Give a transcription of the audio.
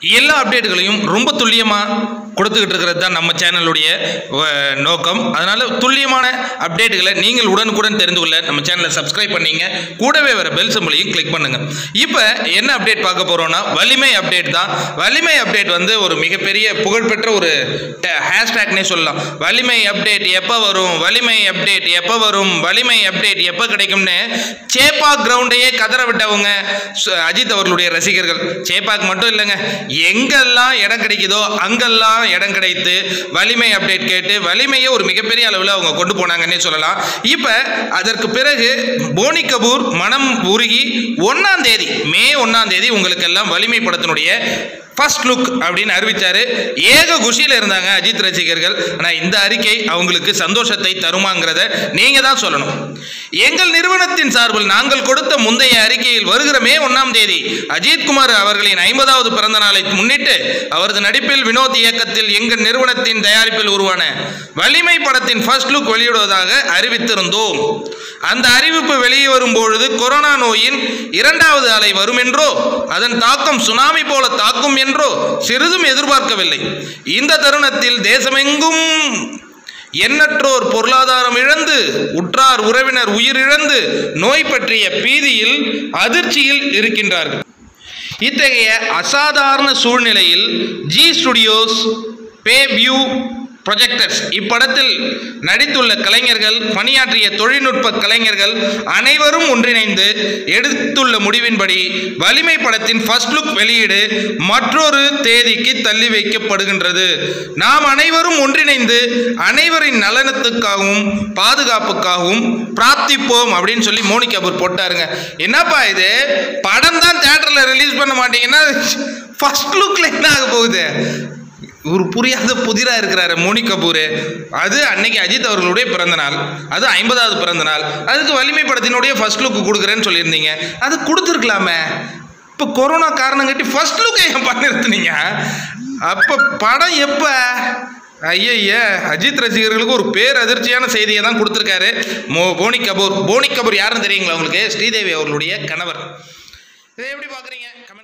எல்லா அப்டேட்டுகளையும் ரொம்ப துல்லியமாக கொடுத்துக்கிட்டு இருக்கிறது தான் நம்ம சேனலுடைய அஹ், நோக்கம் அதனால் துல்லியமான அப்டேட்டுகளை நீங்கள் உடனுக்குடன் தெரிந்து கொள்ள நம்ம சேனலை சப்ஸ்கிரைப் பண்ணீங்க கூடவே வர பெல் சிம்பிளையும் கிளிக் பண்ணுங்க இப்போ என்ன அப்டேட் பார்க்க போகிறோம்னா வலிமை அப்டேட் தான் வலிமை அப்டேட் வந்து ஒரு மிகப்பெரிய புகழ்பெற்ற ஒரு ஹேஷ்டேக்னே சொல்லலாம் வலிமை அப்டேட் எப்போ வரும் வலிமை அப்டேட் எப்போ வரும் வலிமை அப்டேட் எப்போ கிடைக்கும்னு சேப்பாக் கிரவுண்டையே கதற விட்டவங்க சு- அஜித் அவர்களுடைய ரசிகர்கள் சேப்பாக் மட்டும் இல்லைங்க எங்கெல்லாம் இடம் கிடைக்குதோ அங்கெல்லாம் இடம் கிடைத்து வலிமை அப்டேட் கேட்டு வலிமையை ஒரு மிகப்பெரிய அளவில் அவங்க கொண்டு போனாங்கன்னே சொல்லலாம் இப்போ அதற்கு பிறகு போனி கபூர் மனம் உருகி ஒன்றாம் தேதி மே ஒன்றாம் தேதி உங்களுக்கு எல்லாம் வலிமை படத்தினுடைய ஃபர்ஸ்ட் லுக் அப்படின்னு அறிவிச்சாரு ஏக குஷியில் இருந்தாங்க அஜித் ரசிகர்கள் ஆனால் இந்த அறிக்கை அவங்களுக்கு சந்தோஷத்தை தருமாங்கிறத நீங்க தான் சொல்லணும் எங்கள் நிறுவனத்தின் சார்பில் நாங்கள் கொடுத்த முந்தைய அறிக்கையில் வருகிற மே ஒன்றாம் தேதி அஜித் குமார் அவர்களின் ஐம்பதாவது பிறந்த நாளை முன்னிட்டு அவரது நடிப்பில் வினோத் இயக்கத்தில் எங்கள் நிறுவனத்தின் தயாரிப்பில் உருவான வலிமை படத்தின் ஃபர்ஸ்ட் லுக் வெளியிடுவதாக அறிவித்திருந்தோம் அந்த அறிவிப்பு வெளியே வரும்பொழுது கொரோனா நோயின் இரண்டாவது அலை வரும் என்றோ அதன் தாக்கம் சுனாமி போல தாக்கும் என்றோ சிறிதும் எதிர்பார்க்கவில்லை இந்த தருணத்தில் தேசமெங்கும் எண்ணற்றோர் பொருளாதாரம் இழந்து உற்றார் உறவினர் உயிரிழந்து நோய் பற்றிய பீதியில் அதிர்ச்சியில் இருக்கின்றார்கள் இத்தகைய அசாதாரண சூழ்நிலையில் Zee Studios Bay View Projectors இப்படத்தில் நடித்துள்ள கலைஞர்கள் பணியாற்றிய தொழில்நுட்ப கலைஞர்கள் அனைவரும் ஒன்றிணைந்து எடுத்துள்ள முடிவின்படி வலிமை படத்தின் ஃபர்ஸ்ட் லுக் வெளியீடு மற்றொரு தேதிக்கு தள்ளி வைக்கப்படுகின்றது நாம் அனைவரும் ஒன்றிணைந்து அனைவரின் நலனத்துக்காகவும் பாதுகாப்புக்காகவும் பிரார்த்திப்போம் அப்படின்னு சொல்லி மோனி கபூர் போட்டாருங்க என்னப்பா இது படம் தான் தேட்டரில் ரிலீஸ் பண்ண மாட்டீங்கன்னா ஃபர்ஸ்ட் லுக்கில் என்ன ஆக போகுது ஒரு புரியாத புதிராக இருக்கிறாரு மோனி கபூர் அது அன்னைக்கு அஜித் அவர்களுடைய பிறந்த நாள் அது ஐம்பதாவது பிறந்த நாள் அதுக்கு வலிமை படத்தினுடைய ஃபர்ஸ்ட் லுக் கொடுக்குறேன்னு சொல்லியிருந்தீங்க அது கொடுத்துருக்கலாமே இப்போ கொரோனா காரணம் கட்டி ஃபர்ஸ்ட் லுக்கை ஏன் பண்ண நிறுத்துனீங்க அப்போ படம் எப்போ ஐயய்ய அஜித் ரசிகர்களுக்கு ஒரு பேர் அதிர்ச்சியான செய்தியை தான் கொடுத்துருக்காரு மோ போனி கபூர் போனி கபூர் யாருன்னு தெரியுங்களா உங்களுக்கு ஸ்ரீதேவி அவர்களுடைய கணவர் இதை எப்படி பார்க்குறீங்க கமெண்ட்